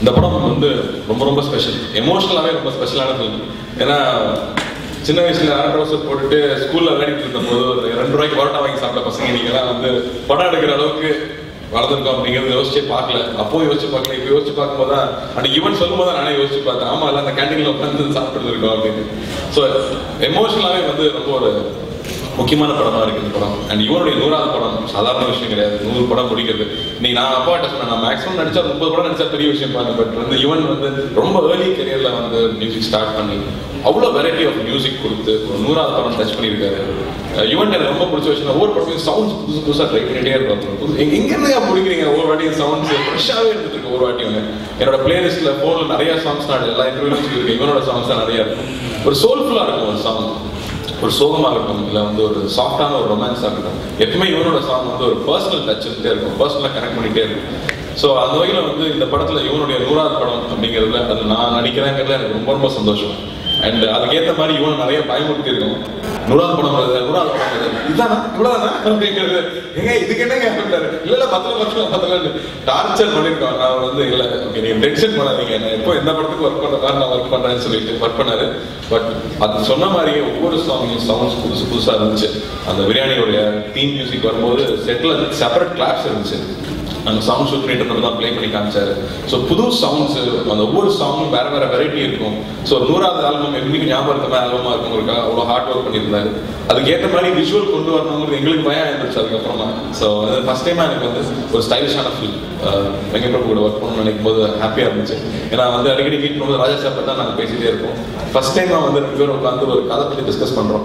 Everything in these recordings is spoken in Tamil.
இந்த படம் வந்து ரொம்ப ரொம்ப ஸ்பெஷல் எமோஷனலாகவே ரொம்ப ஸ்பெஷலான ஃபிலிம் ஏன்னா சின்ன வயசுல அரை ட்ரௌசர் போட்டுட்டு ஸ்கூல்ல விளையாடிட்டு இருந்தபோது ஒரு ரெண்டு ரூபாய்க்கு பரோட்டா வாங்கி சாப்பிட்ட பசங்க நீங்களாம் வந்து படம் எடுக்கிற அளவுக்கு வளர்ந்துருக்கோம் அப்படிங்கிறது யோசிச்சே பார்க்கல அப்போ யோசிச்சு பார்க்கல இப்போ யோசிச்சு பார்க்கும்போது தான் அன்னைக்கு இவன் சொல்லும் போது நானே யோசிச்சு பார்த்தேன் ஆமா இல்லை அந்த கேண்டீன்ல உட்காந்து சாப்பிட்டு இருக்கோம் அப்படின்னு ஸோ எமோஷனலாகவே வந்து ரொம்ப ஒரு முக்கியமான படமா இருக்கு இந்த படம் அண்ட் இவனுடைய நூறாவது படம் சாதாரண விஷயம் கிடையாது நூறு படம் முடிக்கிறது நீங்க நான் அப்பாட்ட சொன்னேன் நான் மேக்ஸிமம் நடிச்சா முப்பது படம் நடிச்சா பெரிய விஷயம் பாருங்க பட் வந்து இவன் வந்து ரொம்ப ஏர்லி கரியர்ல வந்து மியூசிக் ஸ்டார்ட் பண்ணி அவ்வளோ வெரைட்டி ஆஃப் மியூசிக் கொடுத்து ஒரு நூறாவது படம் டச் பண்ணியிருக்காரு யுவன் எனக்கு ரொம்ப பிடிச்ச விஷயம் ஒவ்வொரு படத்தையும் சவுண்ட்ஸ் புதுசு புதுசாக ட்ரை பண்ணிட்டே இருப்பாங்க எங்க எங்கேருந்தா பிடிக்கிறீங்க ஒவ்வொரு வாட்டியும் சவுண்ட்ஸ் ஃப்ரெஷ்ஷாகவே இருந்துட்டு இருக்கு ஒவ்வொரு வாட்டியும் என்னோட பிளேலிஸ்ட்ல ஃபோனில் நிறைய சாங்ஸ் நான் எல்லா இன்டர்வியூலும் சொல்லியிருக்கேன் இவனோட சாங்ஸ் தான் நிறைய இருக்கும் ஒரு சோல்ஃபுல்லாக இருக்கும் ஒரு சாங் ஒரு சோகமாகட்டும் இல்லை வந்து ஒரு சாஃப்டான ஒரு ரொமான்ஸ் ஆகட்டும் எப்பவுமே இவனோட சாங் வந்து ஒரு பர்சனல் டச் இருந்துட்டே இருக்கும் பர்சனலாக கனெக்ட் பண்ணிட்டே இருக்கும் ஸோ அந்த வகையில் வந்து இந்த படத்தில் இவனுடைய நூறாவது படம் அப்படிங்கிறதுல அது நான் நடிக்கிறேங்கிறதுல எனக்கு ரொம்ப ரொம்ப சந்தோஷம் அண்ட் அதுக்கேற்ற மாதிரி இவன் நிறைய பயமுறுத்தி இருக்கும் நூறாவது படம் வருது நூறாவது படம் வருது இதானா இவ்வளோதானா அப்படிங்கிறது ஏங்க இதுக்கு என்னங்க அப்படின்றாரு இல்ல இல்ல பத்தல பத்தல பத்தல டார்ச்சர் பண்ணிருக்கோம் நான் வந்து இல்ல ஓகே நீங்க டென்ஷன் பண்ணாதீங்க நான் எப்போ எந்த படத்துக்கு ஒர்க் பண்ற மாதிரி நான் ஒர்க் பண்றேன்னு சொல்லிட்டு ஒர்க் பண்ணாரு பட் அது சொன்ன மாதிரியே ஒவ்வொரு சாங்கையும் சவுண்ட்ஸ் புதுசு புதுசா இருந்துச்சு அந்த பிரியாணியோடைய தீம் மியூசிக் வரும்போது செட்ல செப்பரேட் கிளாப்ஸ் இருந்துச்சு அந்த சவுண்ட் ஷூட் பண்ணிட்டு தான் ப்ளே பண்ணி காமிச்சாரு ஸோ புது சவுண்ட்ஸ் அந்த ஒவ்வொரு சாங்கும் வேற வேற வெரைட்டி இருக்கும் ஸோ நூறாவது ஆல்பம் எப்படி ஞாபகம் இருக்க மாதிரி ஆல்பமா இருக்குங்கிறதுக்காக அவ்வளோ ஹார்ட் ஒர்க் பண்ணியிருந்தாரு அதுக்கு ஏற்ற மாதிரி விஷுவல் கொண்டு வரணுங்கிறது எங்களுக்கு பயம் இருந்துச்சு அதுக்கப்புறமா ஸோ ஃபர்ஸ்ட் டைமா எனக்கு வந்து ஒரு ஸ்டைலிஷான ஃபீல் வெங்கட்பிரபு கூட ஒர்க் பண்ணணும்னு நினைக்கும் போது ஹாப்பியா இருந்துச்சு ஏன்னா வந்து அடிக்கடி மீட் பண்ணும்போது ராஜா சார் தான் நாங்கள் பேசிட்டே இருப்போம் ஃபர்ஸ்ட் டைம் வந்து ரெண்டு பேரும் உட்காந்து ஒரு கதை பற்றி டிஸ்கஸ் பண்றோம்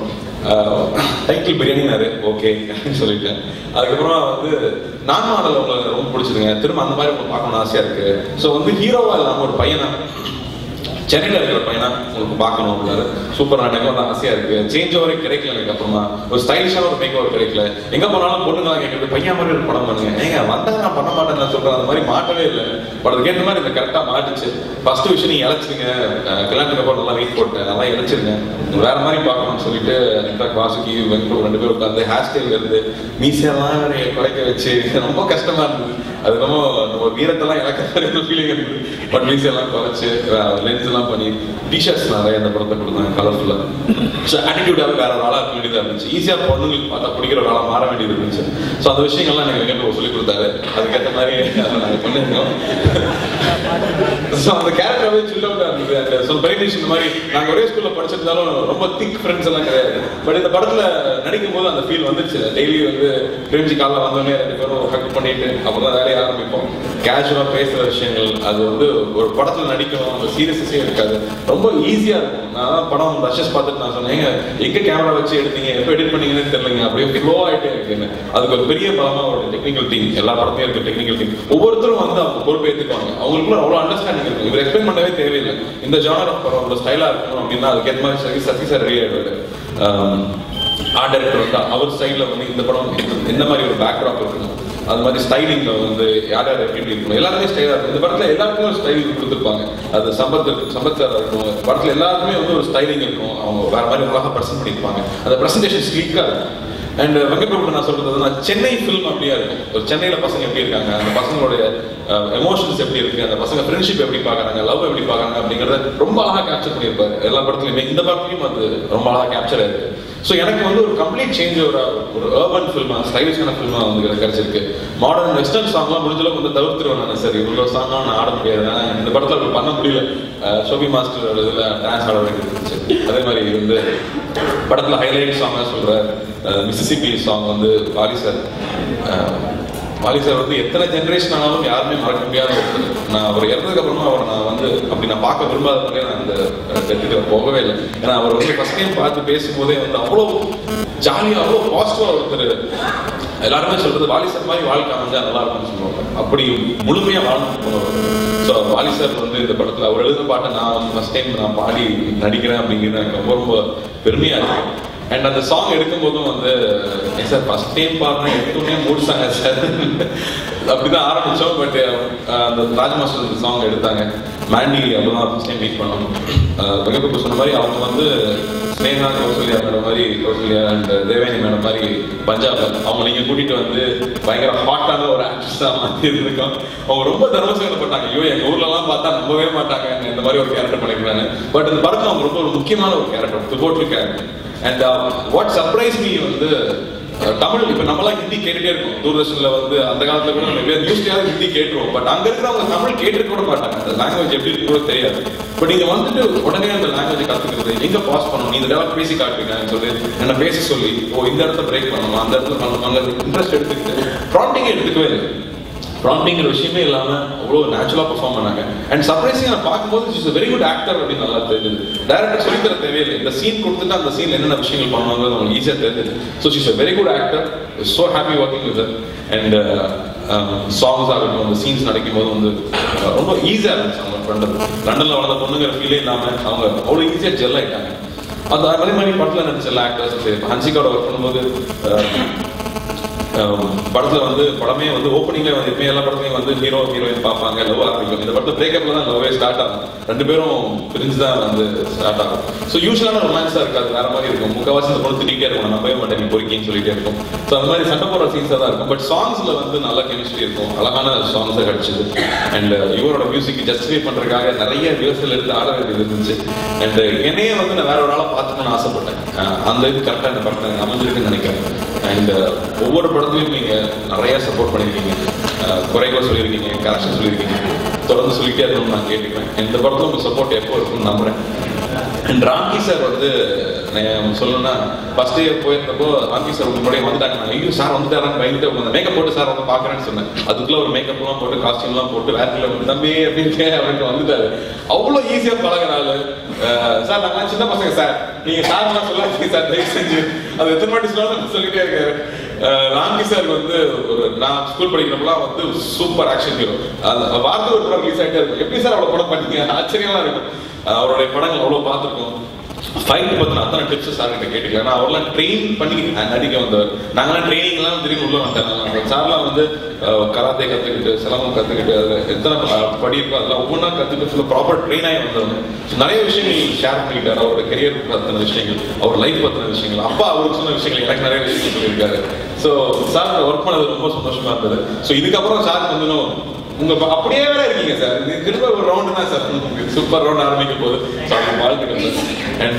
டைட்டில் பிரியாணினாரு ஓகே அப்படின்னு சொல்லிட்டேன் அதுக்கப்புறமா வந்து நான் மாடல் உங்களுக்கு ரொம்ப பிடிச்சிருங்க திரும்ப அந்த மாதிரி உங்களுக்கு பார்க்கணும்னு ஆசையா இருக்கு ஸோ வந்து ஹீரோவா இல்லாம ஒரு பையனா சென்னையில் இருக்கிற பையனா உங்களுக்கு பார்க்கணும் அப்படின்னாரு சூப்பர் எனக்கு வந்து ஆசையா இருக்கு சேஞ்ச் ஓவரே கிடைக்கல எனக்கு அப்புறமா ஒரு ஸ்டைலிஷான ஒரு மேக் ஓவர் கிடைக்கல எங்க போனாலும் பொண்ணுங்களாம் கேட்கறது பையன் மாதிரி ஒரு படம் பண்ணுங்க ஏங்க வந்தா நான் பண்ண மாட்டேன் நான் சொல்றேன் அந்த மாதிரி மாட்டவே இல்லை படத்துக்கு ஏற்ற மாதிரி இந்த கரெக்டா மாட்டுச்சு ஃபர்ஸ்ட் விஷயம் நீங்க இழைச்சிருங்க அஹ் கல்யாணத்துக்கு அப்புறம் நல்லா வெயிட் போட்டேன் நல்லா இழைச்சிருங்க வேற மாதிரி பார்க்கணும்னு சொல்லிட்டு இன்ஃபேக்ட் வாசுகி வெங்கட் ரெண்டு பேரும் உட்காந்து ஹேர் ஸ்டைல் இருந்து மீசையெல்லாம் வேற குறைக்க வச்சு ரொம்ப கஷ்டமா இருந்தது அது ரொம்ப நம்ம வீரத்தெல்லாம் இழக்க மாதிரி ஃபீலிங் இருந்தது பட் மீசையெல்லாம் குறைச்சு லென்ஸ் எல்லாம் பண்ணி டிஷர்ட்ஸ் நிறைய அந்த படத்தை கொடுத்தாங்க கலர்ஃபுல்லா ஸோ ஆட்டிடியூடாக வேற ஒரு ஆளா இருக்க வேண்டியதா இருந்துச்சு ஈஸியா பொண்ணுங்களுக்கு பார்த்தா பிடிக்கிற ஒரு ஆளா மாற வேண்டியது இருந்துச்சு ஸோ அந்த விஷயங்கள்லாம் எனக்கு வெங்கட் சொல்லி கொடுத்தாரு அதுக்கேற்ற மாதிரி அதை நாங்கள் பண்ணிருக்கோம் ஸோ அந்த கேரக்டராகவே சில் அவுட்டாக இருந்தது அந்த ஸோ பெரியனிஷ் இந்த மாதிரி நாங்கள் ஒரே ஸ்கூலில் படிச்சிருந்தாலும் ரொம்ப திக் ஃப்ரெண்ட்ஸ் எல்லாம் கிடையாது பட் இந்த படத்தில் நடிக்கும் போது அந்த ஃபீல் வந்துச்சு டெய்லி வந்து பிரேம்ஜி காலைல வந்தோடனே ரெண்டு பேரும் ஹக் பண்ணிட்டு அப்புறம் தான் வேலையை ஆரம்பிப்போம் கேஷுவலாக பேசுகிற விஷயங்கள் அது வந்து ஒரு படத்தில் நடிக்கணும் அந்த சீரியஸஸே இருக்காது ரொம்ப ஈஸியாக இருக்கும் நான் தான் படம் ரஷஸ் பார்த்துட்டு நான் சொன்னேன் "ஏங்க, எங்க கேமரா வச்சு எடுத்தீங்க எப்போ எடிட் பண்ணீங்கன்னு தெரியலங்க அப்படியே ஃப்ளோ ஆகிட்டே இருக்குன்னு அதுக்கு ஒரு பெரிய பலமா ஒரு டெக்னிக்கல் டீம் எல்லா படத்தையும் இருக்க டெக்னிக்கல் டீம் ஒவ்வொருத்தரும் வந்து அவங்க பொறுப்பு ஏற்றுக்குவாங்க அவங்களுக்குள்ள அவ்வளோ அண்டர்ஸ்டாண்டிங் இருக்கும் இவர் எக்ஸ்பிளைன் பண்ணவே தேவையில்லை இந்த ஜானர் ஆஃப் படம் ஒரு ஸ்டைலாக இருக்கணும் அப்படின்னா அதுக்கேற்ற மாதிரி சரி சசி சார் ரெடி ஆகிடுவாரு ஆர்ட் டைரக்டர் வந்து அவர் ஸ்டைலில் வந்து இந்த படம் எந்த- எந்த மாதிரி ஒரு பேக்ராப் இருக்கணும் அது மாதிரி ஸ்டைலிங்ல வந்து யார் யார் எப்படி எப்படி இருக்கணும் எல்லாருமே ஸ்டைலாக இருக்கும் இந்த படத்தில் எல்லாருக்குமே ஒரு ஸ்டைல் கொடுத்துருப்பாங்க அது சம்பத் இருக்கு சம்பத் சார் இருக்கும் படத்தில் எல்லாருக்குமே வந்து ஒரு ஸ்டைலிங் இருக்கும் அவங்க வேற மாதிரி அழகாக ப்ரெசென்ட் பண்ணியிருப்பாங்க அந்த ப்ரெசன்டேஷன் ஸ்லீக்காக இருக்கும் அண்ட் வெங்கட்பிரபு நான் சொல்றது நான் சென்னை ஃபில்ம் அப்படியா இருக்கும் ஒரு சென்னையில பசங்க எப்படி இருக்காங்க அந்த பசங்களுடைய எமோஷன்ஸ் எப்படி இருக்கு அந்த பசங்க ஃப்ரெண்ட்ஷிப் எப்படி பார்க்கறாங்க லவ் எப்படி பார்க்கறாங்க அப்படிங்கறத ரொம்ப அழகா கேப்சர் பண்ணியிருப்பாரு எல்லா படத்துலயுமே இந்த படத்துலயும் அது ரொம்ப அழகா கேப்சர் ஆயிருக்கு ஸோ எனக்கு வந்து ஒரு கம்ப்ளீட் சேஞ்ச் ஒரு ஒரு ஏர்பன் ஃபில்மா ஸ்டைலிஷான ஃபில்மா வந்து எனக்கு கிடைச்சிருக்கு மாடர்ன் வெஸ்டர்ன் சாங்லாம் முடிஞ்ச அளவுக்கு வந்து தவிர்த்துருவேன் நான் சரி இவ்வளோ சாங்லாம் நான் ஆட முடியாது ஏன்னா இந்த படத்தில் அப்படி பண்ண முடியல அஹ் ஷோபி மாஸ்டர் இதில் டான்ஸ் ஆட வேண்டியது இருந்துச்சு அதே மாதிரி வந்து படத்தில் ஹைலைட் சாங்காக சொல்கிற மிசிசிபி சாங் வந்து வாலி சார் அஹ், வாலி சார் வந்து எத்தனை ஜென்ரேஷன் ஆனாலும் யாருமே மறக்க முடியாத ஒருத்தர் நான் அவர் இறந்ததுக்கு அப்புறமா அவரை நான் வந்து அப்படி நான் பார்க்க விரும்பாதவங்களே நான் அந்த டெத்துக்கு போகவே இல்லை ஏன்னா அவர் வந்து ஃபர்ஸ்ட் டைம் பார்த்து பேசும்போதே வந்து அவ்வளோ ஜாலியாக அவ்வளோ பாசிட்டிவாக ஒருத்தர் எல்லாருமே சொல்றது வாலி சார் மாதிரி வாழ்க்கை அமைஞ்சா நல்லா இருக்கும்னு சொல்லுவாங்க அப்படி முழுமையா வாழ்ந்து போனவர் ஸோ வாலி சார் வந்து இந்த படத்துல அவர் எழுதுற பாட்டை நான் ஃபர்ஸ்ட் டைம் நான் பாடி நடிக்கிறேன் அப்படிங்கிறது எனக்கு ரொம்ப ரொம்ப பெருமையா இருக்கு அண்ட் அந்த சாங் எடுக்கும் போதும் வந்து "ஏன் சார் ஃபர்ஸ்ட் டைம் பாடுறேன் எடுத்தோடனே முடிச்சாங்க சார் அப்படிதான் ஆரம்பிச்சோம் பட் அந்த ராஜ் மாஸ்டர் இந்த சாங் எடுத்தாங்க மேண்டி அப்பதான் ஃபர்ஸ்ட் டைம் மீட் பண்ணோம் வெங்கட்பு சொன்ன மாதிரி அவங்க வந்து ஸ்னேகா கௌசல்யா மேடம் மாதிரி கௌசல்யா அண்ட் தேவேனி மேடம் மாதிரி பஞ்சாப் அவங்க நீங்க கூட்டிட்டு வந்து பயங்கர ஹாட்டான ஒரு ஆக்ட்ரஸா மாத்தி இருந்திருக்கோம் அவங்க ரொம்ப தர்மசங்கப்பட்டாங்க ஐயோ எங்க ஊர்ல எல்லாம் பார்த்தா நம்பவே மாட்டாங்க இந்த மாதிரி ஒரு கேரக்டர் பண்ணிருக்காங்க பட் இந்த படத்துல அவங்க ரொம்ப ஒரு முக்கியமான ஒரு கேரக்டர் துபோட்டு character and what surprise me வந்து அஹ், தமிழ் இப்ப நம்மலாம் ஹிந்தி கேட்டுட்டே இருக்கோம் தூர்தர்ஷன்ல வந்து அந்த காலத்துல கூட நம்ம நியூஸ்லயாவது ஹிந்தி கேட்டுருவோம் பட் அங்க இருக்கிறவங்க தமிழ் கேட்டு கூட மாட்டாங்க அந்த லாங்குவேஜ் எப்படி இருக்கு கூட தெரியாது பட் நீங்க வந்துட்டு உடனே அந்த லாங்குவேஜ் கத்துக்கிறது எங்க பாஸ் பண்ணணும் நீ இந்த டெவலப் பேசி காட்டுவீங்கன்னு சொல்லி என்ன பேசி சொல்லி ஓ இந்த இடத்துல பிரேக் பண்ணணும் அந்த இடத்துல பண்ணணும் அங்க இன்ட்ரெஸ்ட் எடுத்துக்கிட்டு ப்ராம்ப்டிங் எடுத்துக்கவே இல்லை ப்ராம்ப்டிங்கிற விஷயமே இல்லாம அவ்வளோ நேச்சுரலா பெர்ஃபார்ம் பண்ணாங்க அண்ட் சர்ப்ரைசிங் நான் பார்க்கும்போது இஸ் வெரி குட் ஆக்டர் அப்படின்னு நல்லா தெரிஞ்சது டேரக்டர் சொல்லி தர தேவையில்லை இந்த சீன் கொடுத்துட்டு அந்த சீன் என்னென்ன விஷயங்கள் பண்ணுவாங்க உங்களுக்கு ஈஸியாக தெரிஞ்சது so she's very good actor so happy working with and songs ஆகட்டும் அந்த சீன்ஸ் நடக்கும் போது வந்து uh, ரொம்ப ஈஸியாக இருந்துச்சு அவங்க பண்றது லண்டன்ல வளர்ந்த பொண்ணுங்கிற ஃபீலே இல்லாம அவங்க அவ்வளோ ஈஸியாக ஜெல் ஆயிட்டாங்க அது அதே மாதிரி படத்துல நடிச்ச எல்லா ஆக்டர்ஸும் சரி ஹன்சிகாவோட ஒர்க் பண்ணும்போது அஹ், படத்துல வந்து படமே வந்து ஓப்பனிங்ல வந்து எப்பயும் எல்லா படத்துலயும் வந்து ஹீரோ ஹீரோயின் பார்ப்பாங்க லவ் ஆரம்பிக்கும் இந்த படத்துல பிரேக்கப்ல தான் லவ்வே ஸ்டார்ட் ஆகும் ரெண்டு பேரும் பிரிஞ்சு தான் வந்து ஸ்டார்ட் ஆகும் ஸோ யூஸ்வலான ரொமான்ஸா இருக்காது வேற மாதிரி இருக்கும் முக்கவாசி இந்த பொண்ணு திட்டிகிட்டே இருக்கும் நான் போய் மாட்டேன் நீ பொறுக்கின்னு சொல்லிட்டே இருக்கும் ஸோ அந்த மாதிரி சண்டை போடுற சீன்ஸாக தான் இருக்கும் பட் சாங்ஸ்ல வந்து நல்ல கெமிஸ்ட்ரி இருக்கும் அழகான சாங்ஸை கிடைச்சது அண்ட் இவரோட மியூசிக் ஜஸ்டிஃபை பண்றதுக்காக நிறைய ரிஹர்சல் எடுத்து ஆட வேண்டியது இருந்துச்சு அண்ட் என்னையே வந்து நான் வேற ஒரு ஆளை பார்த்துக்கணும்னு ஆசைப்பட்டேன் அஹ் அந்த இது கரெக்டாக இந்த படத்தை எனக்கு அமைஞ்சிருக்குன்னு நினைக்கிறேன் அண்ட் ஒவ்வொரு படத்துலையும் நீங்க நிறைய சப்போர்ட் பண்ணியிருக்கீங்க அஹ் குறைகள் சொல்லியிருக்கீங்க கரெக்ஷன் சொல்லியிருக்கீங்க தொடர்ந்து சொல்லிட்டே இருக்கணும்னு நான் கேட்டுக்கிறேன் இந்த படத்துல உங்க சப்போர்ட் எப்போ இருக்கும்னு நம்புறேன் அண்ட் ராக்கி சார் வந்து நான் சொல்லணும்னா ஃபர்ஸ்ட் இயர் போயிருந்தப்போ ராக்கி சார் முன்னாடியே வந்துட்டாங்க நான் ஐயோ சார் வந்துட்டாரான்னு பயந்துட்டு உங்க மேக்கப் போட்டு சார் வந்து பாக்குறேன்னு சொன்னேன் அதுக்குள்ள ஒரு மேக்கப்லாம் போட்டு காஸ்டியூம்லாம் போட்டு வேற வந்து தம்பி அப்படின்னு அப்படின்னு வந்துட்டாரு அவ்வளோ ஈஸியா பழகிற ஆளு அஹ் சார் நாங்க சின்ன பசங்க சார் நீங்க சார்லாம் சொல்லாதீங்க சார் தயவு செஞ்சு அது எத்தனை வாட்டி சொன்னாலும் சொல்லிட்டே இருக்காரு அஹ் ராங்கி சார் வந்து ஒரு நான் ஸ்கூல் படிக்கிறப்பலாம் வந்து சூப்பர் ஆக்ஷன் ஹீரோ அந்த வார்த்தை ஒரு படம் ரிலீஸ் ஆகிட்டே இருக்கும் எப்படி சார் அவ்வளோ படம் பண்ணீங்க ஆச்சரியமா இருக்கும் அஹ் அவருடைய படங்கள் அவ்வளோ பார்த்துருக்கோம் ஃபைட் பத்தின அத்தனை டிப்ஸ் சார் கிட்ட கேட்டுக்கலாம் ஏன்னா அவர்லாம் ட்ரெயின் பண்ணி நடிக்க வந்தவர் நாங்களாம் ட்ரைனிங் எல்லாம் திடீர்னு உள்ள வந்துட்டேன் சார்லாம் வந்து அஹ், கராத்தே கத்துக்கிட்டு சிலம்பம் கத்துக்கிட்டு அதுல எத்தனை ப- படி இருக்கோ அதெல்லாம் ஒவ்வொன்றா கத்துக்கிட்டு ப்ராப்பர் ட்ரெயின் ஆகி வந்தவங்க So, நிறைய விஷயங்கள் ஷேர் பண்ணிக்கிட்டாரு அவரோட கெரியர் பத்தின விஷயங்கள் அவர் லைஃப் பத்தின விஷயங்கள் அப்பா அவருக்கு சொன்ன விஷயங்கள் எனக்கு நிறைய விஷயங்கள் சொல்லியிருக்காரு ஸோ சார் ஒர்க் பண்ணது ரொம்ப சந்தோஷமா இருந்தது ஸோ இதுக்கப்புறம் சார் வந்து இன்னும் உங்க ப- அப்படியே வேற இருக்கீங்க சார் இது திரும்ப ஒரு ரவுண்ட் தான் சார் சூப்பர் ரவுண்ட் ஆரம்பிக்க போகுது ஸோ அந்த வாழ்த்துக்கள் சார் அண்ட்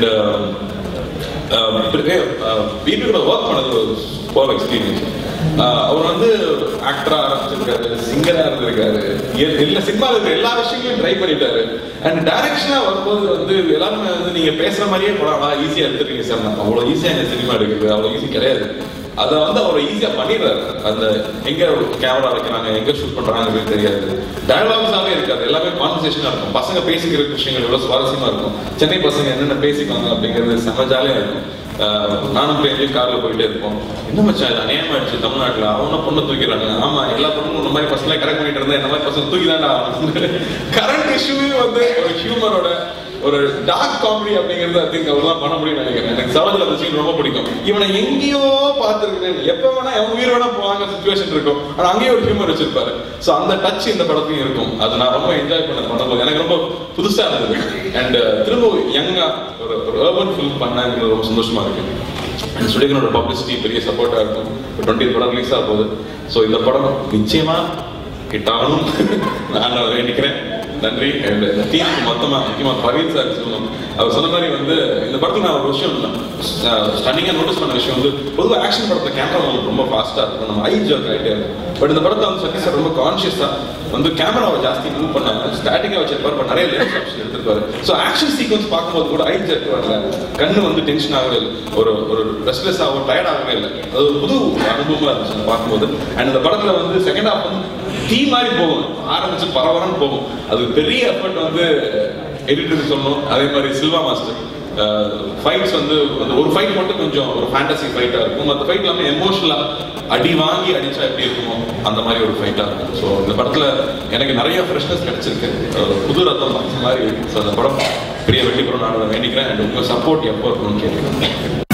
பிபி கூட ஒர்க் பண்ணது ஒரு சூப்பர் எக்ஸ்பீரியன்ஸ் அவர் வந்து ஆக்டரா ஆரம்பிச்சிருக்காரு சிங்கரா இருந்திருக்காரு எ- எல்லா சினிமாவில் இருக்கிற எல்லா விஷயங்களையும் ட்ரை பண்ணிட்டாரு அண்ட் டைரக்ஷனா வரும்போது வந்து எல்லாருமே வந்து நீங்க பேசுற மாதிரியே படம் ஈஸியா எடுத்துருக்கீங்க சார் நான் அவ்வளவு ஈஸியா இந்த சினிமா எடுக்குது அவ்வளவு ஈஸி கிடையாது அதை வந்து அவர் ஈஸியா பண்ணிடுறாரு அந்த எங்க கேமரா வைக்கிறாங்க எங்க ஷூட் பண்றாங்க தெரியாது டயலாக்ஸாவே இருக்காது எல்லாமே கான்வர்சேஷனா இருக்கும் பசங்க பேசிக்கிற விஷயங்கள் எவ்வளவு சுவாரஸ்யமா இருக்கும் சென்னை பசங்க என்னென்ன பேசிக்குவாங்க அப்படிங்கிறது செம்ம ஜாலியா இருக்கும் ஆஹ் நானும் பிரேம்லையும் கார்ல போயிட்டே இருப்போம் என்ன மச்சான் இது அநியாயமாயிடுச்சு தமிழ்நாட்டுல அவன பொண்ணு தூக்கிறாங்க ஆமா எல்லா பொண்ணும் இந்த மாதிரி பசங்க கரெக்ட் பண்ணிட்டு இருந்தா இந்த மாதிரி பசங்க தூக்கிதான்டா கரண்ட் இஷ்யூவே வந்து ஒரு ஹியூமரோட ஒரு டார்க் காமெடி அப்படிங்கிறது ஐ திங்க் அவர்லாம் பண்ண முடியும்னு நினைக்கிறேன் எனக்கு சரோஜில் அந்த சீன் ரொம்ப பிடிக்கும் இவனை எங்கேயோ பார்த்துருக்கேன் எப்போ வேணா எவன் உயிர் வேணா போவாங்க சுச்சுவேஷன் இருக்கும் ஆனா அங்கேயே ஒரு ஹியூமர் வச்சிருப்பாரு ஸோ அந்த டச் இந்த படத்துலையும் இருக்கும் அது நான் ரொம்ப என்ஜாய் பண்ண பண்ணும்போது எனக்கு ரொம்ப புதுசா இருந்தது அண்ட் திரும்ப யங்கா ஒரு ஒரு urban ஃபிலிம் பண்ணாங்கிறது ரொம்ப சந்தோஷமா இருக்கு அண்ட் சுடிகனோட பப்ளிசிட்டி பெரிய சப்போர்ட்டா இருக்கும் டுவெண்ட்டி படம் ரிலீஸ் ஆக போகுது ஸோ இந்த படம் நிச்சயமா ஹிட் ஆகணும் நான் வேண்டிக்கிறேன் நன்றி அண்ட் டீமுக்கு மொத்தமா முக்கியமா பரீத் சார் சொல்லணும் அவர் சொன்ன மாதிரி வந்து இந்த படத்துல நான் ஒரு விஷயம் ஸ்டன்னிங்கா நோட்டீஸ் பண்ண விஷயம் வந்து பொதுவாக ஆக்ஷன் படத்துல கேமரா உங்களுக்கு ரொம்ப ஃபாஸ்டா இருக்கும் நம்ம ஐ ஜர்க் ஆகிட்டே இருக்கும் பட் இந்த படத்தை வந்து சத்தி சார் ரொம்ப கான்ஷியஸா வந்து கேமராவை ஜாஸ்தி மூவ் பண்ணாங்க ஸ்டாட்டிக்கா வச்சிருப்பாரு பட் நிறைய லென்ஸ் ஆப்ஷன் எடுத்திருப்பாரு ஸோ ஆக்ஷன் சீக்வன்ஸ் பார்க்கும்போது கூட ஐ ஜர்க் வரல கண்ணு வந்து டென்ஷன் ஆகவே இல்லை ஒரு ஒரு ரெஸ்ட்லெஸ் ஆக டயர்ட் ஆகவே இல்லை அது ஒரு புது அனுபவமா இருந்துச்சு அதை பார்க்கும்போது அண்ட் இந்த படத்துல வந்து செகண்ட் ஹாஃப் வந்து தீ மாதிரி போகும் ஆரம்பிச்சு பரவரன்னு போகும் அது பெரிய எஃபர்ட் வந்து எடிட்டர் சொல்லணும் அதே மாதிரி சில்வா மாஸ்டர் ஃபைட்ஸ் வந்து அந்த ஒரு ஃபைட் மட்டும் கொஞ்சம் ஒரு ஃபேண்டசி ஃபைட்டா இருக்கும் மற்ற ஃபைட் எல்லாமே எமோஷனலா அடி வாங்கி அடிச்சா எப்படி இருக்குமோ அந்த மாதிரி ஒரு ஃபைட்டா இருக்கும் ஸோ இந்த படத்துல எனக்கு நிறைய ஃப்ரெஷ்னஸ் கிடைச்சிருக்கு அஹ் புது ரத்தம் பாய்ச்ச மாதிரி ஸோ அந்த படம் பெரிய வெற்றி பெறும் நான் வேண்டிக்கிறேன் அண்ட் உங்க சப்போர்ட் எப்போ இருக்கும்னு கேட்கிறேன்